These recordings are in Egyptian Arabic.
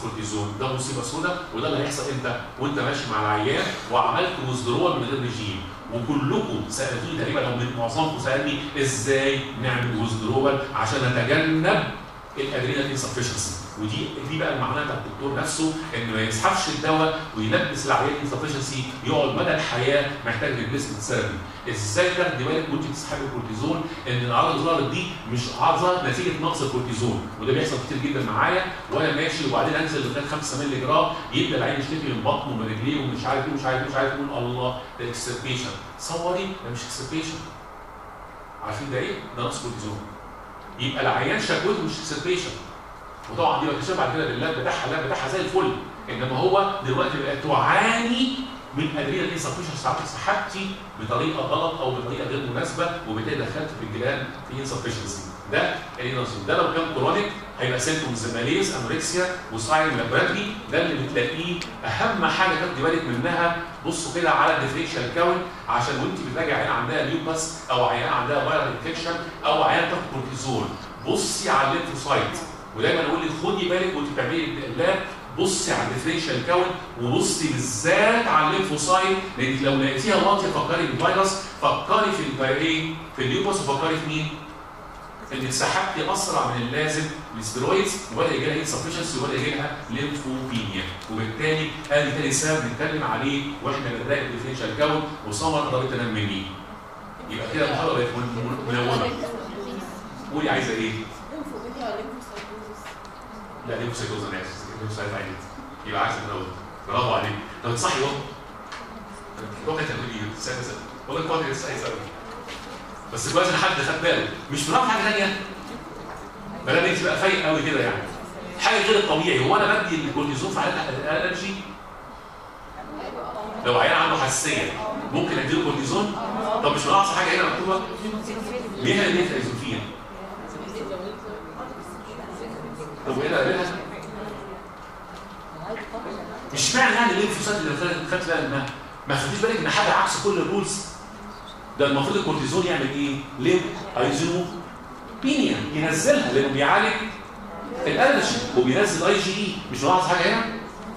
الكورتيزون ده مصيبه سوداء وده اللي هيحصل امتى وانت ماشي مع العيان وعملت ويزدرول من غير ريجيم وكلكم سالتوني تقريبا او من معظمكم سالني ازاي نعمل ويزدرول عشان نتجنب الادرينال انسفشنسي ودي دي بقى المعنى بتاع الدكتور نفسه انه ما يسحبش الدواء ويلبس العيان انسفشنسي يقعد مدى الحياه محتاج ريبليسمنت ثيرابي ازاي تاخدي بالك وانت بتسحبي الكورتيزون ان الاعراض اللي ظهرت دي مش عارضه نتيجه نقص الكورتيزون وده بيحصل كتير جدا معايا وانا ماشي وبعدين انزل لغايه 5 مللي جرام يبدا العين يشتكي من بطنه ومن رجليه ومش عارف ايه ومش عارف ايه ومش عارف يقول الله ده اكسبيشن صوري ده مش اكسبيشن عارفين ده ايه؟ ده نقص كورتيزون يبقى العيان شكوته مش اكسبيشن وطبعا دي بكتشف بعد كده اللاب بتاعها اللاب بتاعها زي الفل انما هو دلوقتي بقت تعاني من ادرينال انسفشن ساعات سحبتي بطريقه غلط او بطريقه غير مناسبه وبالتالي دخلت في الجيران في انسفشنسي ده الانسولين ده لو كان كرونيك هيبقى سيمتومز ماليز انوركسيا وساين لابراتري ده اللي بتلاقيه اهم حاجه تاخدي بالك منها بصوا كده على الديفرنشال كاونت عشان وانت بتراجع عيان عندها ليوباس او عيان عندها فايرال انفكشن او عيان تاخد كورتيزون بصي على الليمفوسايت ودايما اقول لك خدي بالك وانت بتعملي اللاب بصي على الديفرنشال كاونت وبصي بالذات على الليمفوسايت لانك لو لقيتيها واطيه فكري بالفيروس فكري في الفيرين في الليوباس وفكري في مين؟ انك سحبتي اسرع من اللازم الستيرويدز وبدا يجي لها انسفشنسي وبدا يجي لها ليمفوبينيا وبالتالي هذه تاني سبب نتكلم عليه واحنا بنراقب الديفرنشال كاونت وسمر قربت انام مني يبقى كده المحاضره بقت منومه قولي عايزه ايه؟ لا ليمفوسايتوز انا اسف ليمفوسايت عادي يبقى عايزه تنوم برافو عليك طب تصحي اهو وقت تقول ايه؟ سنه سنه والله الكوادر لسه عايز قوي بس كويس ان حد خد باله مش بنعرف حاجه ثانيه ما دام انت بقى فايق قوي كده يعني حاجه غير الطبيعي هو انا بدي الكورتيزون في حالات الالرجي لو عيان عنده حساسيه ممكن اديله كورتيزون طب مش ناقص حاجه هنا مكتوبه ليه ليه ايزوفين طب وايه اللي قابلها مش معنى يعني الليمفوسات اللي خدت بالك منها ما خدتيش بالك ان حاجه عكس كل الرولز ده المفروض الكورتيزون يعمل ايه؟ ليه؟ ايزو بينيا ينزلها لانه بيعالج الالرجي وبينزل اي جي اي مش ملاحظ حاجه هنا؟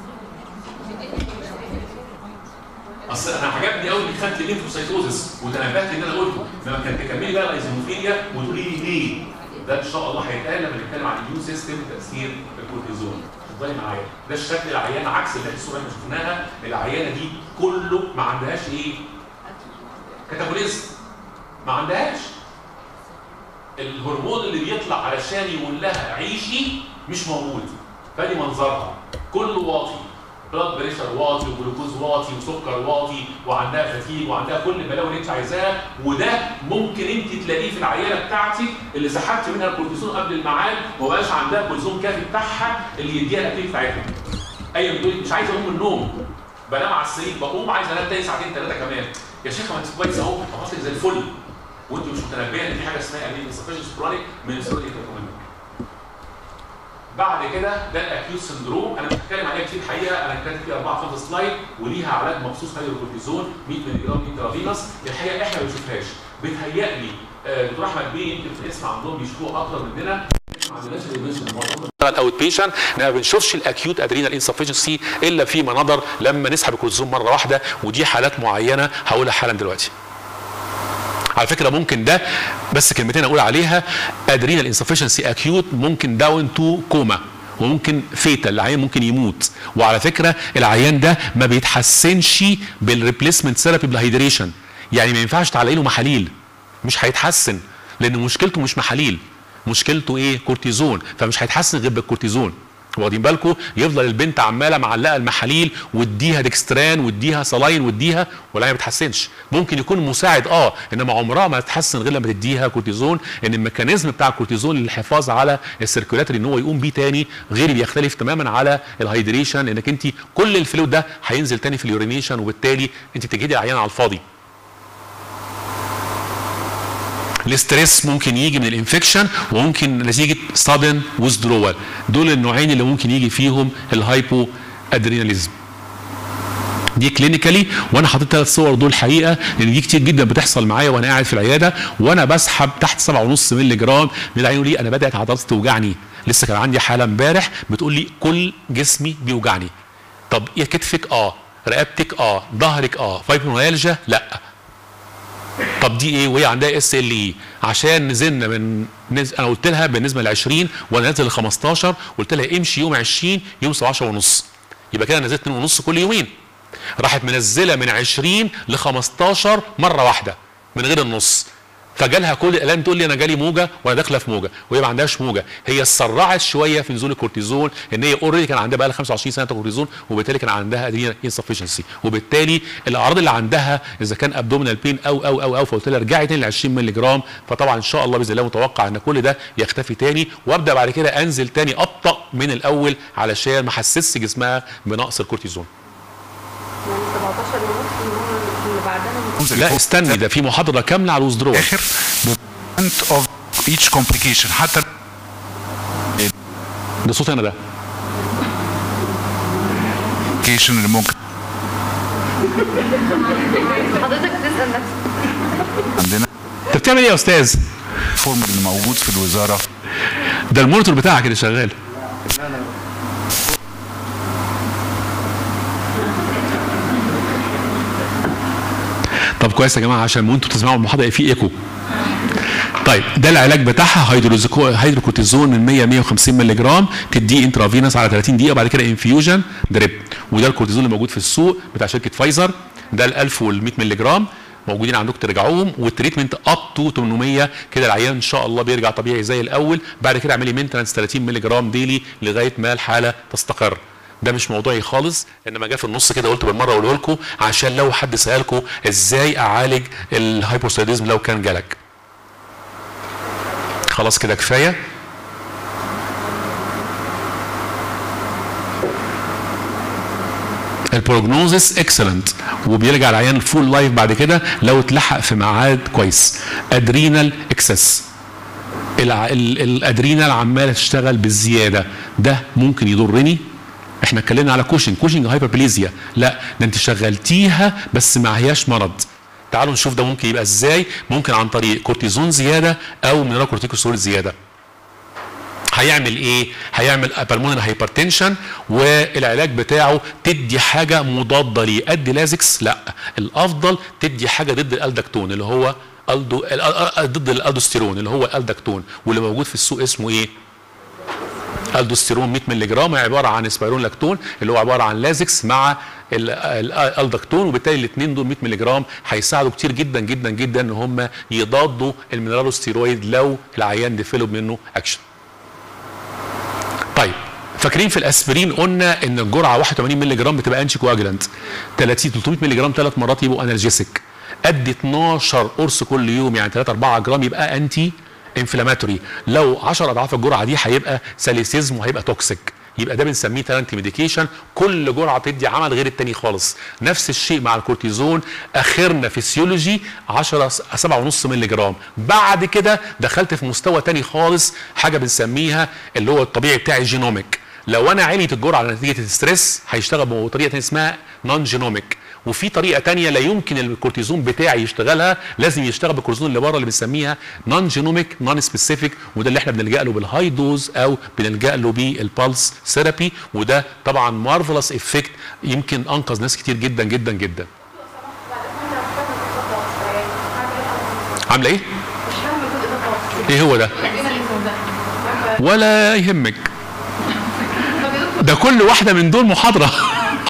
اصل انا عجبني قوي انك خدت ليمفوسايتوزس وتنبهت ان انا قلته لما كانت تكملي بقى الايزوفينيا وتقولي لي ليه؟ ده ان شاء الله هيتقال لما نتكلم عن اليون سيستم وتاثير الكورتيزون اتفضلي معايا ده الشكل العيان عكس اللي الصوره اللي شفناها العيانه دي كله ما عندهاش ايه؟ كاتابوليزم ما عندهاش الهرمون اللي بيطلع علشان يقول لها عيشي مش موجود فادي منظرها كله واطي بلاد بريشر واطي وجلوكوز واطي وسكر واطي وعندها فتيج وعندها كل البلاوي اللي انت عايزاها وده ممكن انت تلاقيه في العياله بتاعتك اللي سحبت منها الكورتيزون قبل الميعاد وما بقاش عندها كورتيزون كافي بتاعها اللي يديها الاكتيف بتاعتها ايوه بتقولي مش عايز اقوم من النوم بنام على السرير بقوم عايز انام تاني ساعتين ثلاثه كمان يا شيخه ما انت كويس اهو خلصتك زي الفل وانت مش متنبيه ان في حاجه اسمها امين انسفشنس كرونيك من السيروليك بعد كده ده الاكيوت سندروم انا مش هتكلم عليها كتير الحقيقه انا كاتب فيها اربعه فوز سلايد وليها علاج مخصوص هيدروكورتيزون 100 مللي جرام انترافينوس الحقيقه احنا ما بنشوفهاش بتهيألي دكتور احمد بيه يمكن في الاسم عندهم بيشوفوها اكتر مننا الاوت بيشن ما بنشوفش الاكيوت ادرينال انسفشنسي الا في مناظر لما نسحب الكورتيزون مره واحده ودي حالات معينه هقولها حالا دلوقتي على فكره ممكن ده بس كلمتين اقول عليها ادرينال انسفشنسي اكيوت ممكن داون تو كوما وممكن فيتال العيان ممكن يموت وعلى فكره العيان ده ما بيتحسنش بالريبليسمنت ثيرابي بالهيدريشن يعني ما ينفعش تعلقي له محاليل مش هيتحسن لان مشكلته مش محاليل مشكلته ايه كورتيزون فمش هيتحسن غير بالكورتيزون واخدين بالكم يفضل البنت عماله معلقه المحاليل واديها ديكستران واديها صلاين واديها ولا ما بتحسنش ممكن يكون مساعد اه انما عمرها ما تتحسن غير لما تديها كورتيزون ان الميكانيزم بتاع الكورتيزون للحفاظ على السيركولاتري ان هو يقوم بيه تاني غير بيختلف تماما على الهيدريشن انك انت كل الفلويد ده هينزل تاني في اليورينيشن وبالتالي انت بتجهدي العيان على الفاضي الاستريس ممكن يجي من الانفكشن وممكن نتيجه سادن ويزدرول دول النوعين اللي ممكن يجي فيهم الهايبو ادريناليزم دي كلينيكالي وانا حاطط ثلاث صور دول حقيقه لان دي كتير جدا بتحصل معايا وانا قاعد في العياده وانا بسحب تحت 7.5 مللي جرام من العين لي انا بدات عضلاتي توجعني لسه كان عندي حاله امبارح بتقول لي كل جسمي بيوجعني طب ايه كتفك اه رقبتك اه ظهرك اه فايبروميالجيا لا طب دي ايه وهي عندها اس ال اي عشان نزلنا من نز... انا قلت لها بالنسبه ل 20 وانا نازل ل 15 قلت لها امشي يوم 20 يوم 17 ونص يبقى كده نزلت 2 ونص كل يومين راحت منزله من 20 ل 15 مره واحده من غير النص فجالها كل الالام تقول لي انا جالي موجه وانا داخله في موجه وهي ما عندهاش موجه هي اتسرعت شويه في نزول الكورتيزون ان هي اوريدي كان عندها بقى لها 25 سنه كورتيزون وبالتالي كان عندها ادرينال انسفشنسي وبالتالي الاعراض اللي عندها اذا كان ابدومينال بين او او او او فقلت لها ارجعي تاني ل 20 مللي جرام فطبعا ان شاء الله باذن الله متوقع ان كل ده يختفي تاني وابدا بعد كده انزل تاني ابطا من الاول علشان ما احسسش جسمها بنقص الكورتيزون يعني 17 ونص اللي بعدها لا استني ده في محاضره كامله على الوزدرول اخر movement of each complication حتى ده صوت انا ده complication اللي ممكن حضرتك تسال نفسك عندنا انت بتعمل ايه يا استاذ فورم اللي موجود في الوزاره ده المونيتور بتاعك اللي شغال طب كويس يا جماعه عشان وانتوا بتسمعوا المحاضره في ايكو طيب ده العلاج بتاعها هيدروزيكو هيدروكورتيزون من 100 150 مللي جرام تديه انترافينوس على 30 دقيقه وبعد كده انفيوجن دريب وده الكورتيزون اللي موجود في السوق بتاع شركه فايزر ده ال 1000 وال 100 مللي جرام موجودين عندكم ترجعوهم والتريتمنت اب تو 800 كده العيان ان شاء الله بيرجع طبيعي زي الاول بعد كده اعملي مينتنس 30 مللي جرام ديلي لغايه ما الحاله تستقر ده مش موضوعي خالص انما جه في النص كده قلت بالمره اقوله لكم عشان لو حد سالكم ازاي اعالج الهايبوثايروديزم لو كان جالك خلاص كده كفايه البروجنوزس اكسلنت وبيرجع العيان فول لايف بعد كده لو اتلحق في ميعاد كويس ادرينال اكسس الادرينال عماله تشتغل بالزياده ده ممكن يضرني احنا اتكلمنا على كوشنج كوشنج هايبربليزيا لا ده انت شغلتيها بس ما هياش مرض تعالوا نشوف ده ممكن يبقى ازاي ممكن عن طريق كورتيزون زياده او مينرال كورتيكوستيرويد زياده هيعمل ايه؟ هيعمل بالمونر هايبرتنشن والعلاج بتاعه تدي حاجه مضاده ليه، ادي لازكس؟ لا، الافضل تدي حاجه ضد الالدكتون اللي هو الدو ال- ال- ضد الالدوستيرون اللي هو الالدكتون واللي موجود في السوق اسمه ايه؟ الدوستيرون 100 مللي جرام عباره عن اسبيرون لاكتون اللي هو عباره عن لازكس مع ال- ال- الالدكتون وبالتالي الاثنين دول 100 مللي جرام هيساعدوا كتير جدا جدا جدا ان هم يضادوا المينرالوستيرويد لو العيان ديفلوب منه اكشن. طيب فاكرين في الاسبرين قلنا ان الجرعه 81 مللي جرام بتبقى انشي كواجلانت 30 300 مللي جرام ثلاث مرات يبقوا انرجيسك قد 12 قرص كل يوم يعني 3 4 جرام يبقى انتي انفلاماتوري لو 10 اضعاف الجرعه دي هيبقى ساليسيزم وهيبقى توكسيك يبقى ده بنسميه تالنت ميديكيشن كل جرعه تدي عمل غير التاني خالص نفس الشيء مع الكورتيزون اخرنا فيسيولوجي 10 7.5 مللي جرام بعد كده دخلت في مستوى تاني خالص حاجه بنسميها اللي هو الطبيعي بتاعي جينوميك لو انا عليت الجرعه نتيجه الستريس هيشتغل بطريقه تانية اسمها نون جينوميك وفي طريقه تانية لا يمكن الكورتيزون بتاعي يشتغلها لازم يشتغل بالكورتيزون اللي بره اللي بنسميها نون جينوميك نون سبيسيفيك وده اللي احنا بنلجا له بالهاي دوز او بنلجا له بالبالس ثيرابي وده طبعا مارفلس افكت يمكن انقذ ناس كتير جدا جدا جدا عامله ايه؟ مش فاهمه كل اضافه ايه هو ده؟ ولا يهمك ده كل واحده من دول محاضره